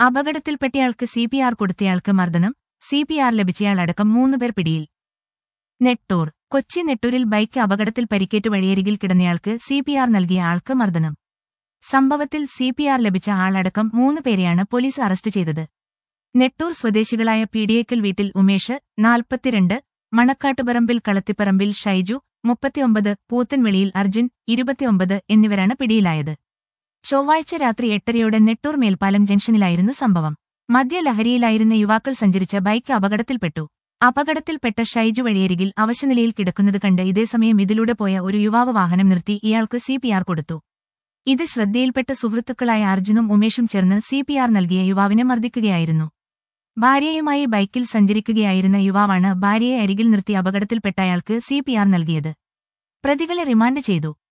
അപകടത്തിൽപ്പെട്ടയാൾക്ക് C P R കൊടുത്തയാൾക്ക് മർദ്ദനം C P R ലഭിച്ചയാളടക്കം മൂന്നുപേർ പിടിയിൽ നെട്ടൂർ കൊച്ചി നെട്ടൂരിൽ ബൈക്ക് അപകടത്തിൽ പരിക്കേറ്റ് വഴിയരികിൽ കിടന്നയാൾക്ക് സി പി ആർ നൽകിയ ആൾക്ക് മർദ്ദനം സംഭവത്തിൽ സി പി ആർ ലഭിച്ച ആളടക്കം മൂന്ന് പേരെയാണ് പോലീസ് അറസ്റ്റ് ചെയ്തത് നെട്ടൂർ സ്വദേശികളായ പീഡിയേക്കൽ വീട്ടിൽ ഉമേഷ് നാൽപ്പത്തിരണ്ട് മണക്കാട്ടുപറമ്പിൽ കളത്തിപ്പറമ്പിൽ ഷൈജു മുപ്പത്തിയൊമ്പത് പൂത്തൻവെളിയിൽ അർജുൻ ഇരുപത്തിയൊമ്പത് എന്നിവരാണ് പിടിയിലായത് ചൊവ്വാഴ്ച രാത്രി എട്ടരയോടെ നെട്ടൂർ മേൽപ്പാലം ജംഗ്ഷനിലായിരുന്നു സംഭവം മദ്യലഹരിയിലായിരുന്ന യുവാക്കൾ സഞ്ചരിച്ച ബൈക്ക് അപകടത്തിൽപ്പെട്ടു അപകടത്തിൽപ്പെട്ട ഷൈജു വഴിയരികിൽ അവശനിലയിൽ കിടക്കുന്നത് കണ്ട് ഇതേസമയം ഇതിലൂടെ പോയ ഒരു യുവാവ് വാഹനം നിർത്തി ഇയാൾക്ക് സി പി ആർ കൊടുത്തു ഇത് ശ്രദ്ധയിൽപ്പെട്ട സുഹൃത്തുക്കളായ അർജുനും ഉമേഷും ചേർന്ന് സി പി ആർ നൽകിയ യുവാവിനെ മർദ്ദിക്കുകയായിരുന്നു ഭാര്യയുമായി ബൈക്കിൽ സഞ്ചരിക്കുകയായിരുന്ന യുവാവാണ് ഭാര്യയെ അരികിൽ നിർത്തി അപകടത്തിൽപ്പെട്ട അയാൾക്ക് സി പി ആർ നൽകിയത് പ്രതികളെ റിമാൻഡ് ചെയ്തു